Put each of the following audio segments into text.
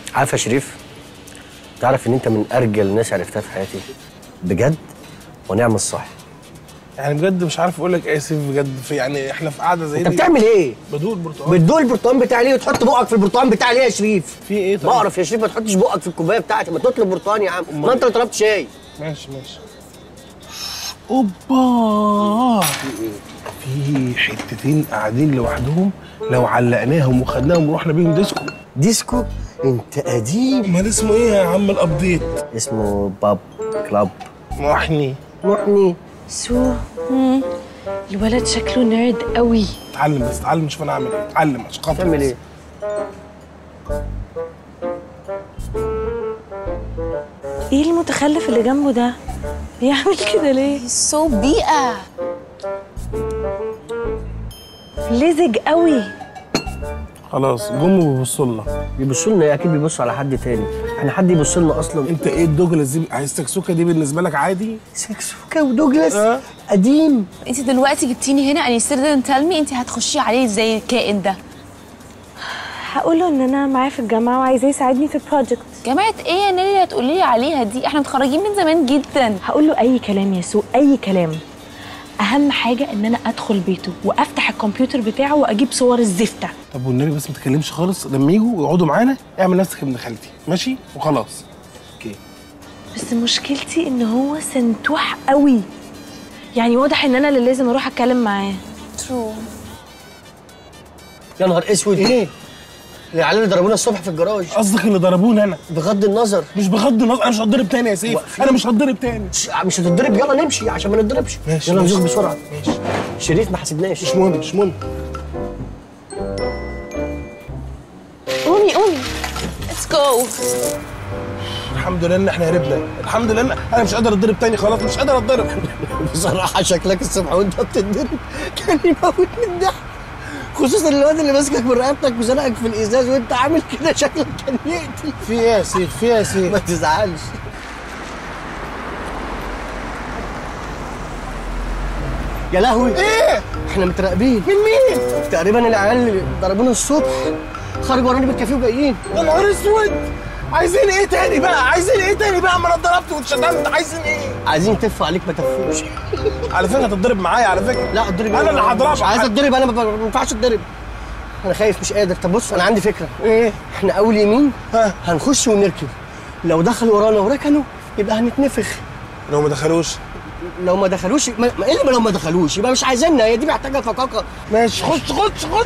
عارف يا شريف تعرف ان انت من ارجل الناس عرفتها في حياتي بجد ونعم الصح يعني بجد مش عارف اقول لك ايه يا سيف بجد في يعني احنا في قعده زي انت دي بتعمل ايه بدوق البرتقال بتدوق البرتقال بتاعي ليه وتحط بقك في البرتقال بتاعي ليه يا شريف في ايه طيب بعرف يا شريف ما تحطش بقك في الكوبايه بتاعتي ما تطلب برتقال يا عم ما انت اللي طلبت شاي ماشي ماشي اوبا في حتتين قاعدين لوحدهم لو علقناهم وخدناهم ورحنا بيهم ديسكو ديسكو انت قديم امال اسمه ايه يا عم الابديت اسمه باب كلاب محني محني سو مم. الولد شكله نيرد قوي اتعلم بس اتعلم شوف انا اعمل ايه اتعلم عشان خاطر تعمل بس. ايه ايه المتخلف اللي جنبه ده بيعمل كده ليه سو بيئة لزج قوي خلاص جم وبيبصوا لنا بيبصوا لنا اكيد بيبصوا على حد تاني احنا حد يبص لنا اصلا انت ايه الدوجلاس دي عايز سكسوكه دي بالنسبه لك عادي سكسوكا ودوجلاس اه. قديم انت دلوقتي جبتيني هنا and you still didn't tell me انت هتخشي عليه زي الكائن ده هقول له ان انا معاه في الجامعه وعايزاه يساعدني في البروجكت جماعة ايه يا نيلي اللي هتقولي لي عليها دي احنا متخرجين من زمان جدا هقول له اي كلام يا سو اي كلام اهم حاجه ان انا ادخل بيته وافتح الكمبيوتر بتاعه واجيب صور الزفته طب والنبي بس ما تتكلمش خالص لما يجوا ويقعدوا معانا اعمل نفسك ابن خالتي ماشي وخلاص اوكي بس مشكلتي ان هو سنتوح قوي يعني واضح ان انا اللي لازم اروح اتكلم معاه ترو يا نهار اسود ايه العيال اللي ضربونا الصبح في الجراج قصدك اللي ضربوني انا بغض النظر مش بغض النظر انا مش هتضرب تاني يا سيف واقفين. انا مش هتضرب تاني مش- مش هتتضرب يلا نمشي عشان ما نتضربش ماشي، يلا ماشي. نزوق بسرعه ماشي شريف ما حسبناش مش مهم مش مهم قومي قومي ليتس جو الحمد لله ان احنا هربنا الحمد لله إن انا مش قادر اتضرب تاني خلاص مش قادر اتضرب بصراحه شكلك الصبح وانت بتتضرب كان يموت من الضحك خصوصا الواد اللي ماسكك من رقبتك وزنقك في الازاز وانت عامل كده شكلك كان يقتل في ايه يا سيف في ايه يا سيف ما تزعلش يا لهوي ايه احنا متراقبين من مين؟ تقريبا العيال اللي ضربونا الصبح خرجوا ورانا بالكافيه وجايين يا نهار اسود عايزين ايه تاني بقى عايزين ايه تاني بقى ما انا اتضربت واتشتمت عايزين ايه عايزين يتفوا عليك ما تفوش على فكره هتتضرب معايا على فكره لا اتضرب انا اللي هضربك مش عايز اتضرب انا ما ما ينفعش اتضرب انا خايف مش قادر طب بص انا عندي فكره ايه احنا اول يمين ها هنخش ونركب لو دخلوا ورانا وركنوا يبقى هنتنفخ لو ما دخلوش لو ما دخلوش ما ما- ايه اللي لو ما دخلوش يبقى مش عايزيننا هي دي محتاجه فقاقه ماشي خش خش خش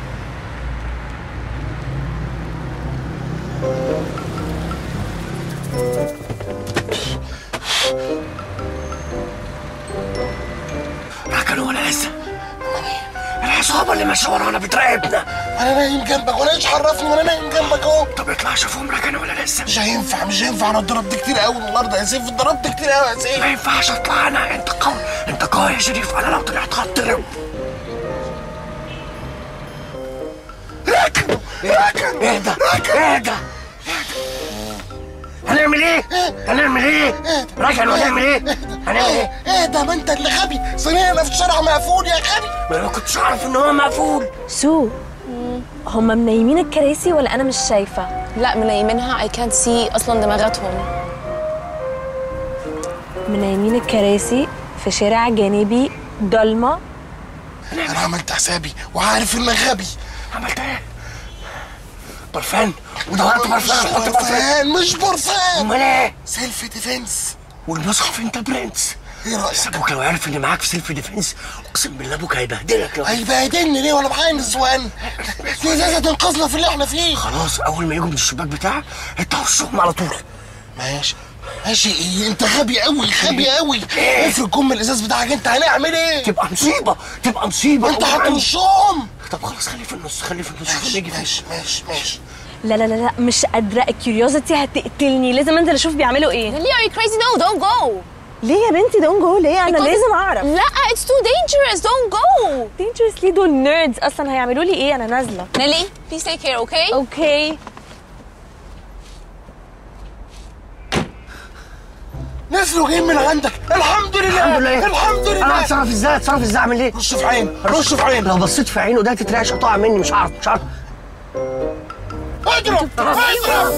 ركنوا ولا لسه العصابه اللي ماشيه ورانا بتراقبنا انا نايم جنبك وانا ايش عرفني وانا نايم جنبك اهو طب اطلع شوفهم ركنوا ولا لسه مش هينفع مش هينفع انا اتضربت كتير قوي النهارده يا سيف اتضربت كتير قوي يا سيف ما ينفعش اطلع انا انت قوي انت قوي يا شريف انا لو طلعت هتضرب ركنوا ركنوا اهدى اهدى هنعمل ايه؟ هنعمل ايه؟ ركنوا هنعمل ايه؟ هنعمل ايه؟ ايه ده ما انت اللي غبي صينينا في الشارع مقفول يا غبي ما انا ما كنتش اعرف ان هو مقفول سو هما منيمين الكراسي ولا انا مش شايفه لا منيمينها I can't see اصلا دماغاتهم منيمين الكراسي في شارع جانبي ضلمه انا عملت حسابي وعارف انك غبي عملت ايه؟ برفان ودورت برفان مش حط برفان برفان مش برفان امال ايه؟ سيلف ديفنس والمصحف انت برنس ايه رايك بس ابوك لو عرف ان معاك في سيلف ديفنس اقسم بالله ابوك هيبهدلك لو هيبهدلني ليه وانا معايا نسوان في ازازه تنقذنا في اللي احنا فيه خلاص اول ما يجوا من الشباك بتاعك انت وشهم على طول ماشي ماشي ايه انت غبي قوي غبي قوي افرض جم الازاز بتاعك انت هنعمل ايه تبقى مصيبه تبقى مصيبه انت طبعاً. هترشهم طب خلاص خليه في النص خليه في النص ماشي نيجي فيه ماشي ماشي ماشي لا لا لا لا مش قادره الكيوريوزيتي هتقتلني لازم انزل اشوف بيعملوا ايه نيلي are you crazy no don't go ليه يا بنتي دون جو ليه انا Because- لازم اعرف لا it's too dangerous don't go dangerous ليه دول نيردز اصلا هيعملوا لي ايه انا نازله نيلي please take care okay اوكي نزلوا جايين من عندك الحمد لله الحمد لله الحمد انا لله هتصرف ازاي هتصرف ازاي اعمل ايه رش في عين رش في عين لو بصيت في عينه ده تترعش هتقع مني مش هعرف مش هعرف آه! اضرب اضرب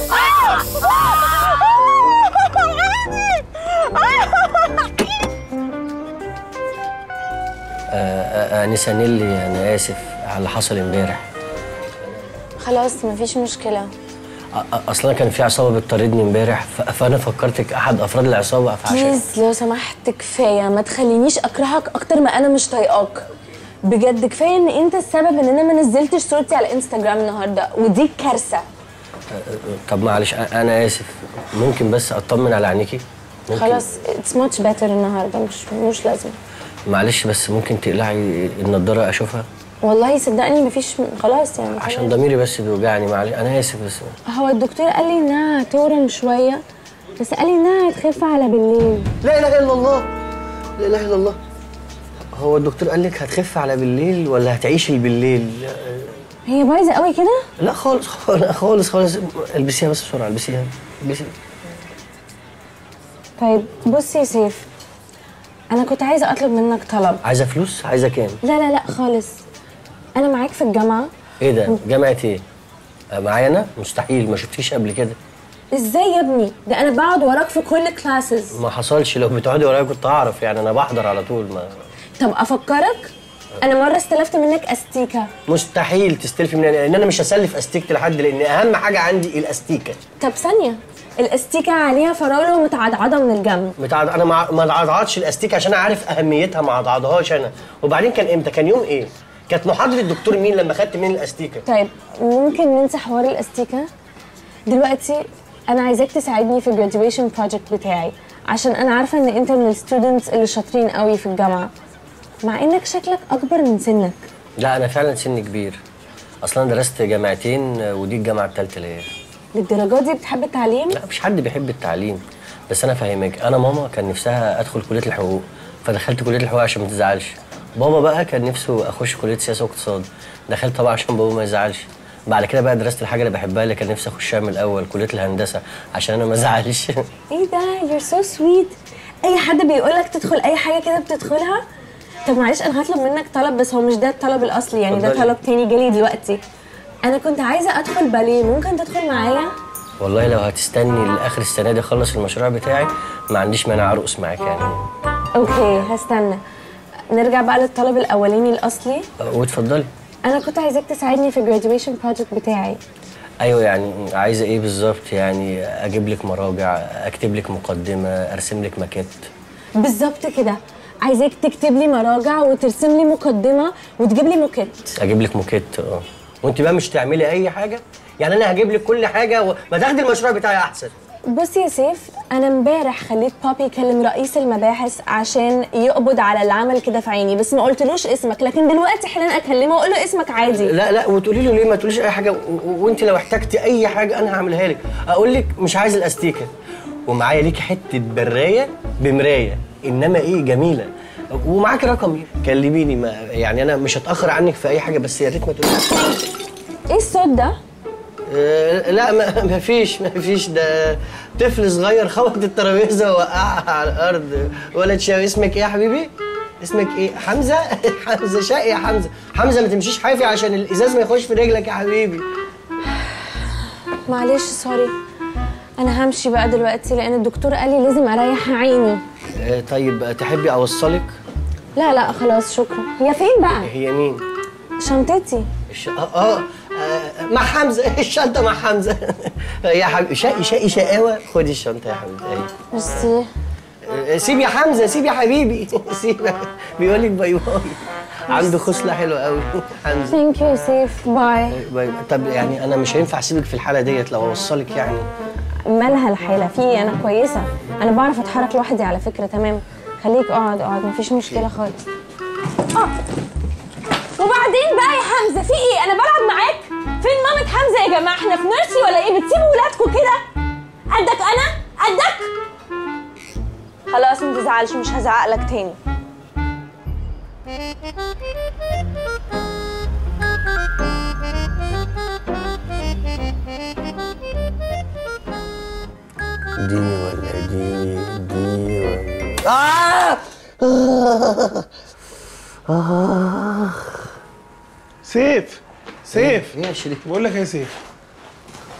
انسه نيلي انا اسف على اللي حصل امبارح خلاص مفيش مشكلة أ- أ- اصلا كان في عصابه بتطاردني امبارح ف- فانا فكرتك احد افراد العصابه فعشان بليز لو سمحت كفاية ما تخلينيش أكرهك أكتر ما أنا مش طايقاك بجد كفاية إن أنت السبب إن أنا ما نزلتش صورتي على انستجرام النهاردة ودي كارثة طب معلش أ- انا اسف ممكن بس اطمن على عينيكي ممكن خلاص اتس ماتش بيتر النهاردة مش مش لازم معلش بس ممكن تقلعي النضاره اشوفها والله صدقني مفيش خلاص يعني عشان خلاص. ضميري بس بيوجعني معلش انا اسف بس هو الدكتور قال لي إنها هتورم شوية بس قال لي إنها هتخف على بالليل لا اله الا الله لا اله الا الله هو الدكتور قال لك هتخف على بالليل ولا هتعيشي بالليل هي بايظة قوي كده لا خالص خالص خالص, خالص. البسيها بس بسرعه البسيها البسيها طيب بص يا سيف أنا كنت عايزة أطلب منك طلب عايزه فلوس عايزه كام لا لا لا خالص أنا معاك في الجامعة ايه ده جامعه ايه آه، معايا انا مستحيل ما شفتيش قبل كده ازاي يا ابني ده انا بقعد وراك في كل كلاسز ما حصلش لو بتقعدي ورايا كنت اعرف يعني انا بحضر على طول ما طب افكرك انا مره استلفت منك استيكه مستحيل تستلفي مني لان انا مش هسلف استيكه لحد لان اهم حاجه عندي الاستيكه طب ثانيه الاستيكه عليها فراوله ومتعضعضه من الجنب متعض... انا ما ما اتعضعضش الاستيكه عشان عارف اهميتها ما اتعضعضهاش انا وبعدين كان امتى كان يوم ايه كانت محاضره الدكتور مين لما خدت مني الاستيكه طيب ممكن ننسى حوار الاستيكه دلوقتي انا عايزاك تساعدني في الجراديويشن بروجكت بتاعي عشان انا عارفه ان انت من الستودنتس اللي شاطرين قوي في الجامعه مع انك شكلك اكبر من سنك لا انا فعلا سني كبير اصلا درست جامعتين ودي الجامعه الثالثه ليا للدرجه دي بتحب التعليم لا مش حد بيحب التعليم بس انا فاهمك انا ماما كان نفسها ادخل كليه الحقوق فدخلت كليه الحقوق عشان ما تزعلش بابا بقى كان نفسه اخش كليه سياسه واقتصاد دخلت طبعا عشان بابا ما يزعلش بعد كده بقى درست الحاجه اللي بحبها اللي كان نفسي اخشها من الاول كليه الهندسه عشان انا ما ازعلش ايه ده you're so sweet اي حد بيقولك تدخل اي حاجه كده بتدخلها طب معلش انا هطلب منك طلب بس هو مش ده الطلب الاصلي يعني ده اتفضلي. طلب تاني جالي دلوقتي انا كنت عايزه ادخل باليه ممكن تدخل معايا والله لو هتستني لاخر السنه دي اخلص المشروع بتاعي ما عنديش مانع ارقص معاك يعني اوكي هستنى نرجع بقى للطلب الاولاني الاصلي واتفضلي انا كنت عايزاك تساعدني في الجراديويشن بروجكت بتاعي ايوه يعني عايزه ايه بالظبط يعني اجيب لك مراجع اكتب لك مقدمه ارسم لك ماكيت بالظبط كده عايزاك تكتب لي مراجع وترسم لي مقدمه وتجيب لي موكيت اجيب لك موكيت اه وانت بقى مش تعملي اي حاجه يعني انا هجيب لك كل حاجه وما تاخدي المشروع بتاعي احسن بص يا سيف انا امبارح خليت بابي يكلم رئيس المباحث عشان يقبض على اللي عمل كده في عيني بس ما قلتلوش اسمك لكن دلوقتي حالا اكلمه واقول له اسمك عادي لا لا وتقولي له ليه ما تقوليش اي حاجه و- و- وانت لو احتجتي اي حاجه انا هعملها لك اقول لك مش عايز الاستيكه ومعايا ليكي حته برايه بمرايه انما ايه جميله ومعاكي رقمي كلميني ما يعني انا مش هتاخر عنك في اي حاجه بس يا ريت ما تقوليش ايه الصوت ده آه، لا ما ما فيش ما فيش ده طفل صغير خبط الترابيزه ووقعها على الارض ولد شاوي اسمك ايه يا حبيبي؟ اسمك ايه؟ حمزه؟ حمزه شقي يا حمزه، حمزه ما تمشيش حافي عشان الازاز ما يخش في رجلك يا حبيبي. معلش سوري انا همشي بقى دلوقتي لان الدكتور قال لي لازم اريح عيني آه، طيب تحبي اوصلك؟ لا لا خلاص شكرا هي فين بقى هي مين؟ شنطتي الش... آه, آه, اه مع حمزه الشنطه مع حمزه يا حبيبي شقي شقي شقاوه خدي الشنطه يا حبيبتي أيوة. ميرسي آه، سيب يا حمزه سيب يا حبيبي سيب بيقول لك باي باي عنده خصله حلوه قوي حمزه ثانك يو سيف باي باي باي. طب يعني انا مش هينفع اسيبك في الحاله ديت لو اوصلك يعني مالها الحالة في إيه؟ أنا كويسة أنا بعرف أتحرك لوحدي على فكرة تمام خليك اقعد اقعد مفيش مشكلة خالص اه وبعدين بقى يا حمزة في إيه أنا بلعب معاك فين مامة حمزة يا جماعة إحنا في نيرسي ولا إيه بتسيبوا ولادكم كده قدك أنا قدك خلاص ما تزعلش مش هزعق لك تاني دي ولا دي دي ولا آه سيف سيف ايه يا شريف بقول لك إيه يا سيف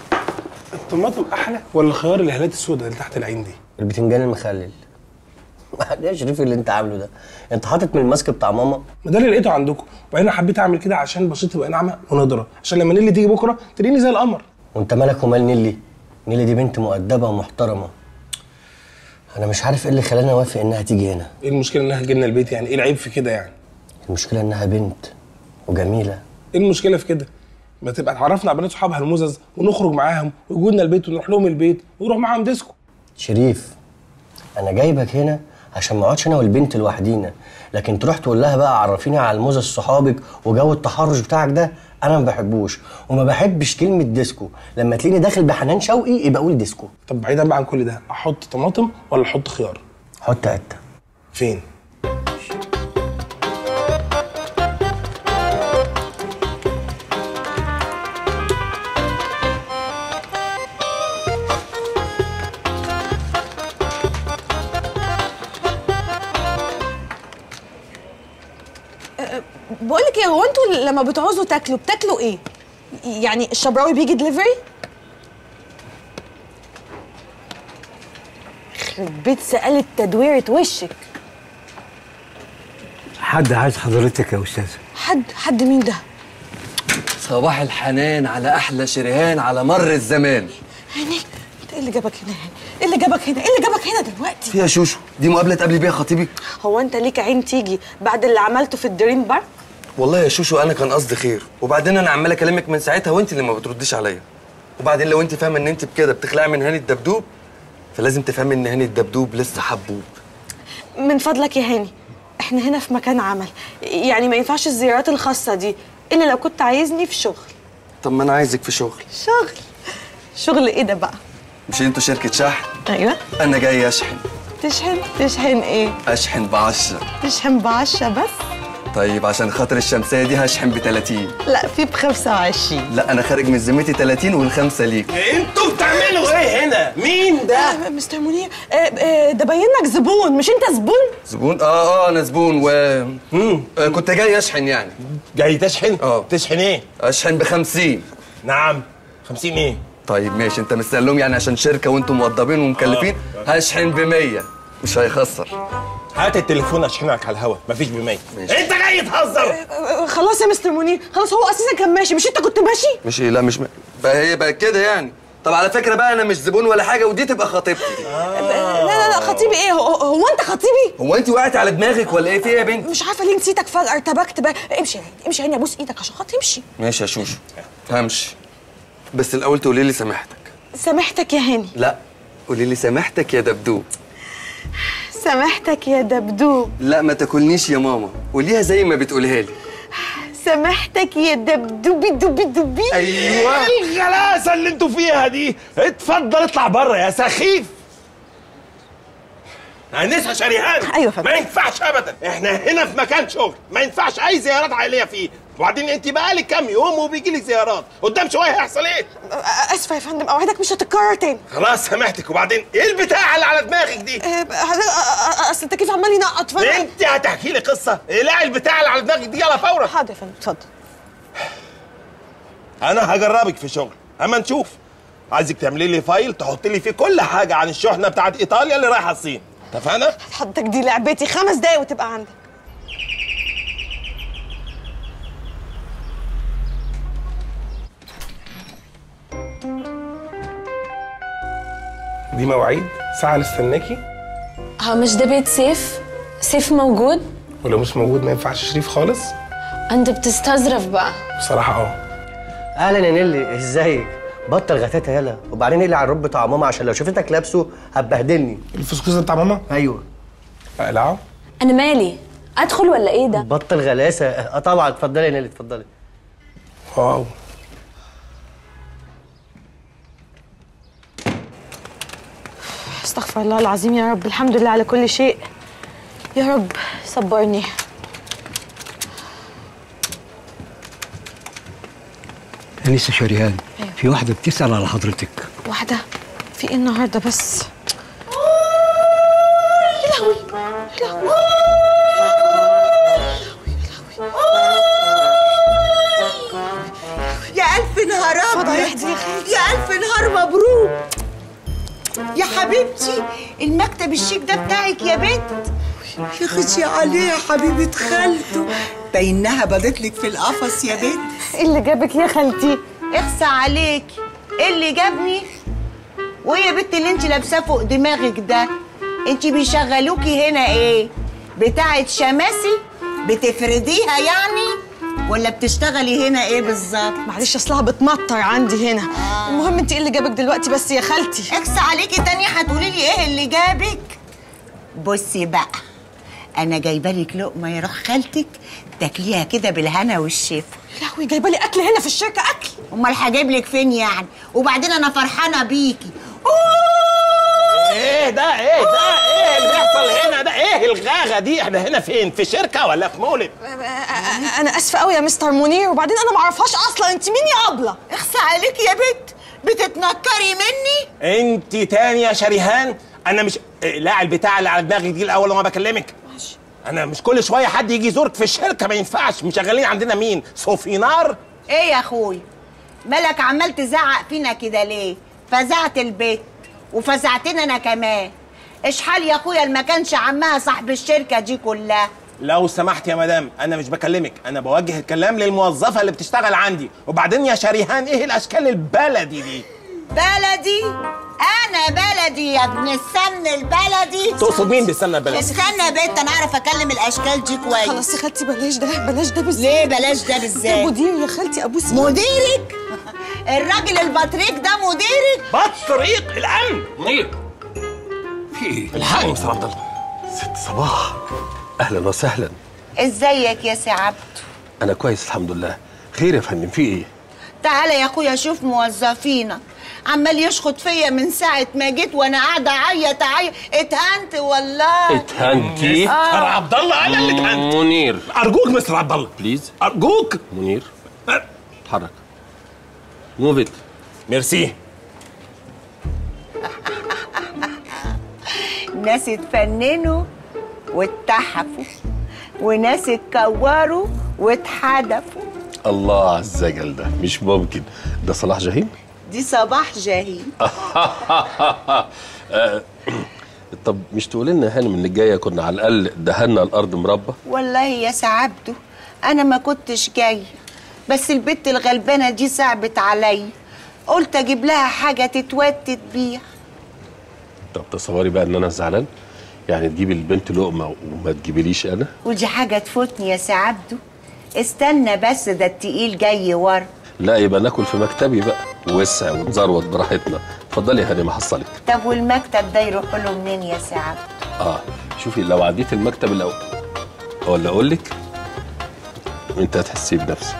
الطماطم احلى ولا خيار الهالات السوداء اللي تحت العين دي البتنجان المخلل يا شريف اللي انت عامله ده انت حاطط من الماسك بتاع ماما ما ده اللي لقيته عندكم وبعدين أنا حبيت اعمل كده عشان بشرتي تبقى ناعمه ونضره عشان لما نيلي تيجي بكره تلاقيني زي القمر وانت مالك ومال نيلي نيلي دي بنت مؤدبه ومحترمه انا مش عارف ايه اللي خلاني اوافق انها تيجي هنا ايه المشكله انها تجي لنا البيت يعني ايه العيب في كده يعني المشكله انها بنت وجميله ايه المشكله في كده ما تبقى اتعرفنا على بنات صحابها المزز ونخرج معاهم ويجوا لنا البيت ونروح لهم البيت ونروح معاهم ديسكو شريف انا جايبك هنا عشان ما اقعدش انا والبنت لوحدينا لكن تروح تقول لها بقى عرفيني على الموزة صحابك وجو التحرش بتاعك ده انا ما بحبوش وما بحبش كلمه ديسكو لما تلاقيني داخل بحنان شوقي يبقى قول ديسكو طب بعيدا بقى عن كل ده احط طماطم ولا احط خيار حط قته فين بقول لك ايه هو انتوا لما بتعوزوا تاكلوا بتاكلوا ايه يعني الشبراوي بيجي دليفري يخرب بيت سألت تدويرة وشك حد عايز حضرتك يا استاذه حد حد مين ده صباح الحنان على احلى شريهان على مر الزمان هاني انت ايه اللي جابك هنا هاني ايه اللي جابك هنا ايه اللي جابك هنا دلوقتي فيها شوشو دي مقابله تقابلي بيها خطيبي هو انت ليك عين تيجي بعد اللي عملته في الدريم بارك والله يا شوشو انا كان قصدي خير وبعدين انا عمال اكلمك من ساعتها وانت اللي ما بترديش عليا وبعدين لو انت فاهمه ان انت بكده بتخلعي من هاني الدبدوب فلازم تفهمي ان هاني الدبدوب لسه حبوب من فضلك يا هاني احنا هنا في مكان عمل يعني ما ينفعش الزيارات الخاصة دي الا لو كنت عايزني في شغل طب ما انا عايزك في شغل شغل شغل ايه ده بقى مش انتوا شركه شحن ايوه انا جاي اشحن تشحن تشحن ايه اشحن بعشرة تشحن بعشرة بس طيب عشان خاطر الشمسيه دي هشحن ب 30 لا في ب 25 لا انا خارج من ذمتي 30 والخمسه ليك انتوا بتعملوا ايه هنا مين ده آه مستر منير آه آه ده باين لك زبون مش انت زبون زبون اه اه انا زبون و آه كنت جاي اشحن يعني جاي تشحن؟ اه. تشحن ايه؟ اشحن ب 50 نعم 50 ايه؟ طيب ماشي انت مستقلهم يعني عشان شركه وانتم موظفين ومكلفين هشحن ب 100 مش هيخسر هات التليفون اشحنك على الهوا مفيش ب 100 انت جاي تهزر آه خلاص يا مستر منير خلاص هو اساسا كان ماشي مش انت كنت ماشي مش لا مش م... بقى هي بقى كده يعني طب على فكره بقى انا مش زبون ولا حاجه ودي تبقى خطيبتي لا لا لا خطيبي ايه هو, هو انت خطيبي هو انت وقعت على دماغك ولا ايه في ايه يا بنت مش عارفه ليه نسيتك فجاه ارتبكت بقى امشي يا هاني امشي يا هاني ابوس ايدك عشان خاطر امشي ماشي يا شوشو همشي بس الاول تقولي لي سامحتك سامحتك يا هاني لا قولي لي سامحتك يا دبدوب سامحتك يا دبدوب لا ما تاكلنيش يا ماما قوليها زي ما بتقولها لي سامحتك يا دبدوبي دوبي دوبي ايوه ايه الغلاسه اللي انتوا فيها دي اتفضل اطلع بره يا سخيف انسه شريهان أيوة يا فندم. ما ينفعش ابدا احنا هنا في مكان شغل ما ينفعش اي زيارات عائليه فيه وبعدين انت بقالك كام يوم وبيجي لك زيارات قدام شويه هيحصل ايه آه، اسفه يا فندم اوعدك مش هتتكرر تاني خلاص سامحتك وبعدين ايه البتاع اللي على دماغك دي آه، هذا- آه، آه، اصل التكييف عمال ينقط فانا انت هتحكي لي قصه اقلعي البتاع اللي على دماغك دي يلا فورا حاضر يا فندم اتفضل انا هجربك في شغل اما نشوف عايزك تعملي لي فايل تحط لي فيه كل حاجه عن الشحنه بتاعت ايطاليا اللي رايحه الصين اتفقنا حضرتك دي لعبتي خمس دقايق وتبقى عندك دي مواعيد ساعه نستناكي هو مش ده بيت سيف سيف موجود ولو مش موجود ما ينفعش شريف خالص انت بتستظرف بقى بصراحه اه اهلا يا نيلي ازيك بطل غتاتة يلا وبعدين اقلع الرب بتاع ماما عشان لو شافتك لابسه هتبهدلني الفسكوس ده بتاع ماما ايوه اقلعه انا مالي ادخل ولا ايه ده بطل غلاسه اه طبعا اتفضلي يا نيلي اتفضلي واو استغفر الله العظيم يا رب الحمد لله على كل شيء يا رب صبرني انسه شريهان في واحده بتسال على حضرتك واحدة في ايه النهارده بس يا لهوي يا لهوي يا ألف نهار اتفضل ابيض يا حبيبتي يا خالتي. يا الف نهار مبروك يا حبيبتي المكتب الشيك ده بتاعك يا بنت يا خشي عليه يا حبيبه خالته بينها بدت لك في القفص يا بنت ايه اللي جابك يا خالتي اخسى عليكي ايه اللي جابني وايه يا بنت اللي انت لابساه فوق دماغك ده انت بيشغلوكي هنا ايه بتاعه شماسي بتفرديها يعني ولا بتشتغلي هنا ايه بالظبط معلش اصلها بتمطر عندي هنا المهم انت ايه اللي جابك دلوقتي بس يا خالتي اخسى عليكي تاني هتقولي لي ايه اللي جابك بصي بقى انا جايبه لك لقمه يا روح خالتك تاكليها كده بالهنا والشفا يا لهوي جايبه لي اكل هنا في الشركه اكل امال هجيب لك فين يعني وبعدين انا فرحانه بيكي ايه ده ايه ده ايه اللي بيحصل هنا ده ايه الغاغه دي احنا هنا فين في شركه ولا في مولد انا اسفه قوي يا مستر منير وبعدين انا ما اعرفهاش اصلا انت مين يا ابله اخسى عليكي يا بنت بتتنكري مني انت تاني يا شريهان انا مش إيه، لا البتاع اللي على دماغك دي الاول لما بكلمك انا مش كل شويه حد يجي يزورك في الشركه ما ينفعش مشغلين عندنا مين صوفينار ايه يا اخوي مالك عمال تزعق فينا كده ليه فزعت البيت وفزعتنا انا كمان اشحال يا اخويا اللي ما كانش عمها صاحب الشركه دي كلها لو سمحت يا مدام انا مش بكلمك انا بوجه الكلام للموظفه اللي بتشتغل عندي وبعدين يا شريهان ايه الاشكال البلدي دي بلدي انا بلدي يا ابن السمن البلدي تقصد مين بالسمنه البلدي استنى يا بنت انا اعرف اكلم الاشكال دي كويس خلاص يا خالتي بلاش ده بلاش ده بالذات ليه بلاش ده ده بالذات مدير يا خالتي ابوس مديرك الراجل البطريق ده مديرك بطريق الامن منير في ايه؟ الحقني يا مستر عبد الله ست صباح اهلا وسهلا ازيك يا سي عبد انا كويس الحمد لله خير يا فندم في ايه؟ تعالى يا اخويا شوف موظفينك عمال يشخط فيا من ساعة ما جيت وانا قاعدة اعيط اعيط اتهنت والله اتهنتي مستر عبد الله انا اللي اتهنت منير ارجوك مستر عبد الله بليز ارجوك منير اتحرك موف ات ميرسي ناس اتفننوا واتحفوا وناس اتكوروا واتحدفوا الله عز وجل ده مش ممكن ده صلاح جاهين دي صباح جاهين آه، طب مش تقول لنا هانم ان الجايه كنا على الاقل دهنا الارض مربى والله يا سعبده انا ما كنتش جايه بس البت الغلبانه دي صعبت عليا قلت اجيب لها حاجه تتوتت بيها طب تصوري بقى ان انا زعلان يعني تجيبي البنت لقمه وما تجيبيليش انا ودي حاجه تفوتني يا سعبده استنى بس ده التقيل جاي ورا لا يبقى ناكل في مكتبي بقى وسع ونزروت براحتنا اتفضلي يا هانم احصلك طب والمكتب ده يروح له منين يا سعبده اه شوفي لو عديت المكتب الاول ولا اقول لك انت هتحسي بنفسك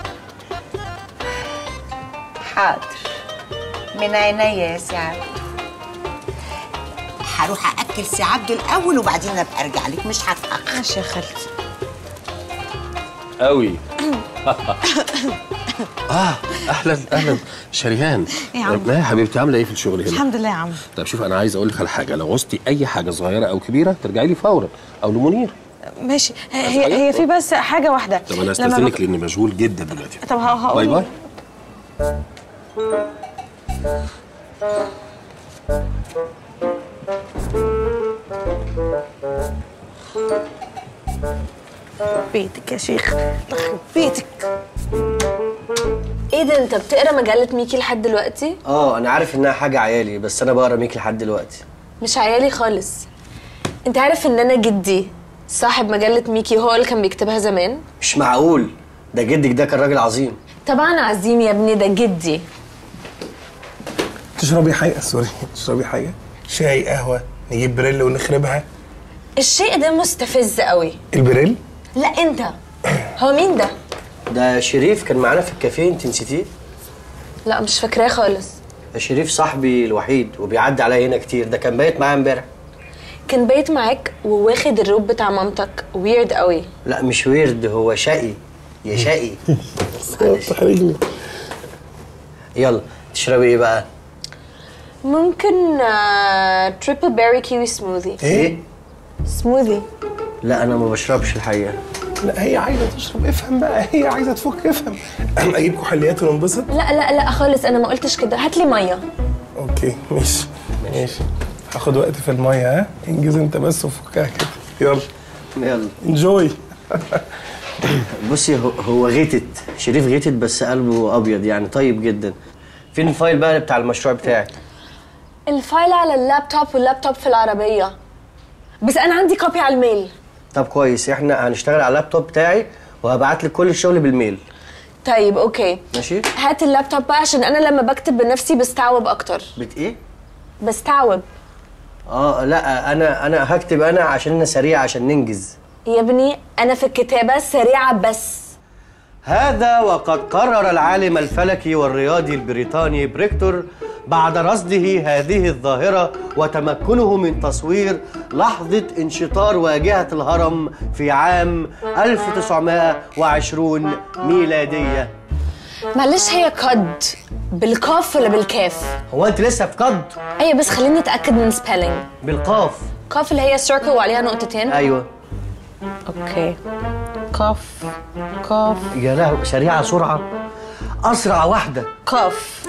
حاضر من عينيا يا سي عبده هروح ااكل سي عبده الاول وبعدين ابقى ارجع لك مش هتاخر ماشي يا خالتي قوي اه اهلا اهلا شريهان إيه يا عم؟ ما يا حبيبتي عامله ايه في الشغل هنا الحمد لله يا عم طب شوف انا عايز اقول لك على حاجه لو عوزتي اي حاجه صغيره او كبيره ترجعي لي فورا او لمنير ماشي هي هي في بس حاجه واحده طب انا لما استاذنك بك- لاني مشغول جدا دلوقتي طب ه- هقول باي باي بيتك يا شيخ يخرب بيتك ايه ده انت بتقرا مجله ميكي لحد دلوقتي اه انا عارف انها حاجه عيالي بس انا بقرا ميكي لحد دلوقتي مش عيالي خالص انت عارف ان انا جدي صاحب مجله ميكي هو اللي كان بيكتبها زمان مش معقول ده جدك ده كان راجل عظيم طبعا عظيم يا ابني ده جدي تشربي حاجه سوري تشربي حاجه شاي قهوه نجيب بريل ونخربها الشيء ده مستفز قوي البريل لا انت هو مين ده ده شريف كان معانا في الكافيه انت نسيتيه لا مش فاكراه خالص ده شريف صاحبي الوحيد وبيعدي عليا هنا كتير ده كان بايت معايا امبارح كان بايت معاك وواخد الروب بتاع مامتك ويرد قوي لا مش ويرد هو شقي يا شقي تحرجني يلا تشربي ايه بقى ممكن تريبل بيري كيوي سموذي ايه سموذي لا انا ما بشربش الحقيقه لا هي عايزه تشرب افهم بقى هي عايزه تفك افهم اجيب كحوليات وننبسط لا لا لا خالص انا ما قلتش كده هات لي ميه اوكي ماشي ماشي هاخد وقت في الميه ها انجز انت بس وفكها كده يلا يلا انجوي بصي هو, هو غيتت شريف غيتت بس قلبه ابيض يعني طيب جدا فين الفايل بقى بتاع المشروع بتاعك الفايل على اللابتوب واللابتوب في العربيه بس انا عندي كوبي على الميل طب كويس احنا هنشتغل على اللابتوب بتاعي وهبعت لك كل الشغل بالميل طيب اوكي ماشي هات اللابتوب بقى عشان انا لما بكتب بنفسي بستعوب اكتر بت ايه بستعوب اه لا انا انا هكتب انا عشان انا سريع عشان ننجز يا ابني انا في الكتابه سريعه بس هذا وقد قرر العالم الفلكي والرياضي البريطاني بريكتور بعد رصده هذه الظاهرة وتمكنه من تصوير لحظة انشطار واجهة الهرم في عام 1920 ميلادية معلش هي قد بالقاف ولا بالكاف هو انت لسه في قد ايوه بس خليني اتاكد من سبيلنج بالقاف قاف اللي هي سيركل وعليها نقطتين ايوه اوكي قاف قاف يا لهوي سريعة سرعة أسرع واحدة قاف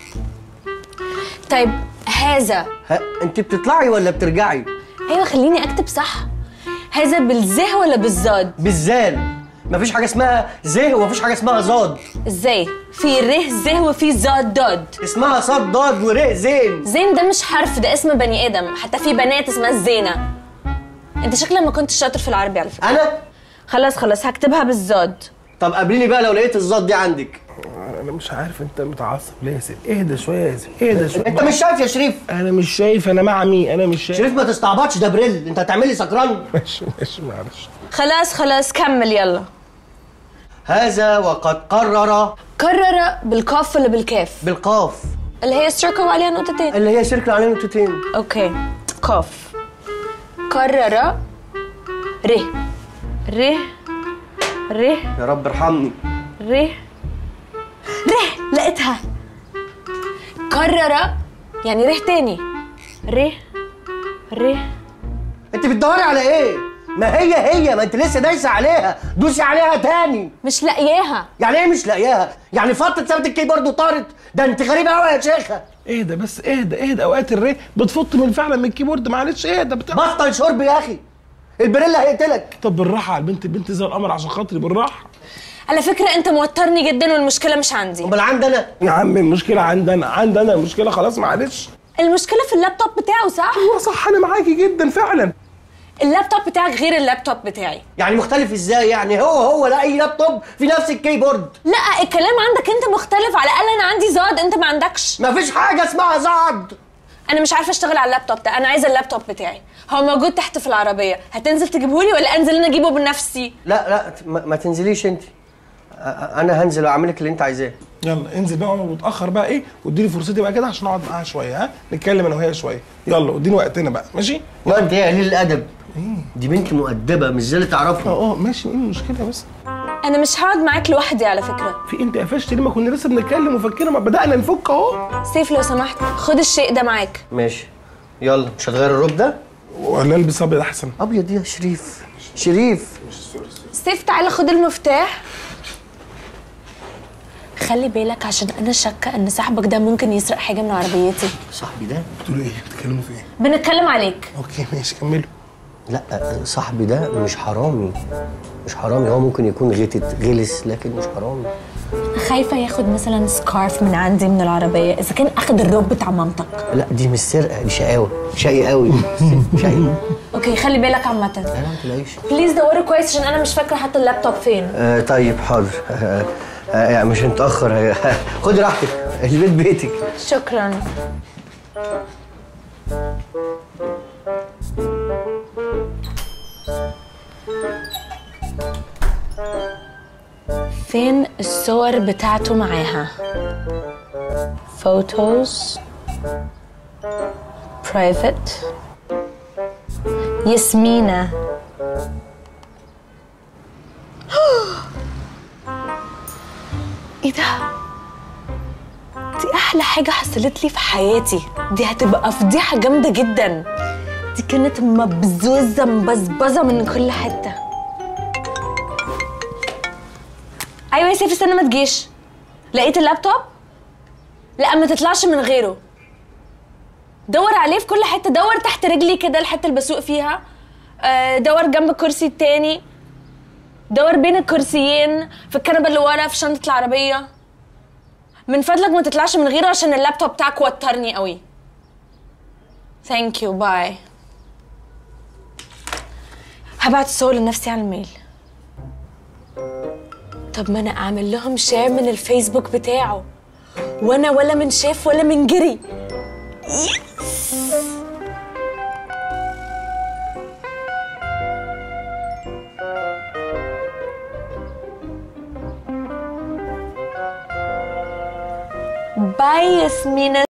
طيب هذا ها انت بتطلعي ولا بترجعي ايوه خليني اكتب صح هذا بالزه ولا بالزاد بالزال مفيش حاجة اسمها زه ومفيش حاجة اسمها زاد ازاي في ره زه وفي زاد داد اسمها صاد ضاد ورق زين زين ده مش حرف ده اسم بني ادم حتى في بنات اسمها الزينه انت شكلك ما كنتش شاطر في العربي على فكره انا خلاص خلاص هكتبها بالزاد طب قابليني بقى لو لقيت الزاد دي عندك انا مش عارف انت متعصب ليه يا سيدي اهدى شويه يا سيدي اهدى شويه انت مش شايف يا شريف انا مش شايف انا مع مين انا مش شايف شريف ما تستعبطش ده بريل انت هتعملي سكران ماشي ماشي معلش خلاص خلاص كمل يلا هذا وقد قرر قرر بالقاف ولا بالكاف بالقاف اللي هي السيركل وعليها نقطتين اللي هي سيركل عليه نقطتين اوكي قاف قرر ره ره ره يا رب ارحمني ره ره لقيتها قرر يعني ره تاني ره ره انت بتدوري على ايه ما هي هي ما انت لسه دايسه عليها دوسي عليها تاني مش لاقياها يعني ايه مش لاقياها يعني فطت سابت الكيبورد وطارت ده انت غريبه قوي يا شيخه اهدى بس اهدى اهدى اوقات الري بتفط من فعلا من الكيبورد معلش اهدى بتاع بطل شرب يا اخي البريلا هيقتلك طب بالراحه على البنت البنت زي القمر عشان خاطري بالراحه على فكرة انت موترني جدا والمشكلة مش عندي امال عندي انا يا عم المشكله عندنا عندنا المشكله خلاص معلش المشكلة في اللابتوب بتاعه صح؟ ايوه صح انا معاكي جدا فعلا اللابتوب بتاعك غير اللابتوب بتاعي يعني مختلف ازاي يعني هو هو لا اي لابتوب في نفس الكيبورد لا الكلام عندك انت مختلف على الاقل انا عندي زاد انت ما عندكش مفيش حاجه اسمها زعد انا مش عارفه اشتغل على اللابتوب ده انا عايزه اللابتوب بتاعي هو موجود تحت في العربيه هتنزل تجيبهولي ولا انزل انا اجيبه بنفسي لا لا ما, ما تنزليش انت أ- انا هنزل واعمل لك اللي انت عايزاه يلا انزل بقى وانا متاخر بقى ايه واديني فرصتي بقى كده عشان اقعد معاها شويه ها نتكلم انا وهي شويه يلا واديني وقتنا بقى ماشي ما انت ايه قليل الادب دي بنت مؤدبه مش زي اللي تعرفها اه اه ماشي ايه المشكله بس انا مش هقعد معاك لوحدي على فكره في انت قفشت ليه ما كنا لسه بنتكلم وفكرنا ما بدانا نفك اهو سيف لو سمحت خد الشيء ده معاك ماشي يلا مش هتغير الروب ده ولا البس ابيض احسن ابيض يا شريف شريف سيف تعالى خد المفتاح خلي بالك عشان انا شاكه ان صاحبك ده ممكن يسرق حاجه من عربيتي صاحبي ده بتقولوا ايه بتتكلموا في ايه بنتكلم عليك اوكي ماشي كملوا لا صاحبي ده مش حرامي مش حرامي هو ممكن يكون غتت غلس لكن مش حرامي خايفه ياخد مثلا سكارف من عندي من العربيه اذا كان اخد الروب بتاع مامتك لا دي مش سرقه دي شقاوه شقي قوي شقي اوكي خلي بالك عامه لا لا ما تلاقيش بليز دوري كويس عشان انا مش فاكره حتى اللابتوب فين آه طيب حاضر آه آه يعني مش هنتاخر خدي راحتك البيت بيتك شكرا فين الصور بتاعته معاها photos private ياسمينة ايه ده دي احلى حاجه حصلت لي في حياتي دي هتبقى فضيحه جامده جدا دي كانت مبزوزه مبزبزه من كل حته ايوه يا سيف استنى ما تجيش لقيت اللابتوب لا ما تطلعش من غيره دور عليه في كل حته دور تحت رجلي كده الحته اللي بسوق فيها آه، دور جنب الكرسي التاني دور بين الكرسيين في الكنبه اللي ورا في شنطه العربيه من فضلك ما تطلعش من غيره عشان اللابتوب بتاعك وترني قوي ثانك يو باي هبعت الصور لنفسي على الميل طب ما انا اعمل لهم شير من الفيسبوك بتاعه وانا ولا من شاف ولا من جري باي ياسمينة